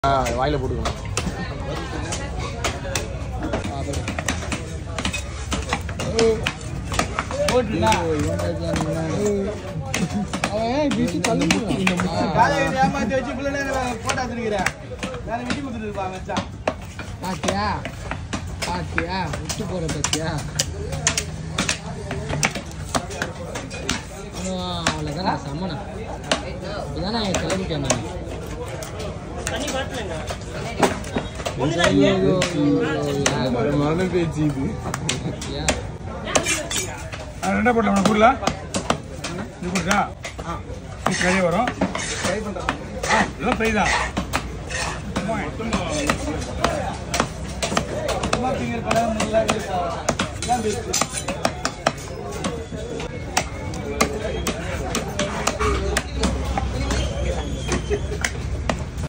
வாயில போட்டுக்கணும் போட்டுடா காலையில ஏமாத்தி வச்சு பிள்ளைங்க போட்டா வச்சிருக்கிறேன் நான் விட்டு கொடுத்துட்டு இருப்பான் மச்சான் பாத்தியா பாத்தியா விட்டு போற பாத்தியா அவ்வளோதான் சம்மனா இதான் நான் கிளம்பிட்டேன் நான் ஐயோ, ஐயோ, ஐயோ, மன பேச்சு இது ஐயா. ரெண்டா போட்டலாம் கூடல இது கொடுத்தா இது கறி வரும் ஆ, எல்லாம் ஃப்ரை தான் சும்மா ஃபிங்கர் படம் நல்லா எல்லாம் பெஸ்ட்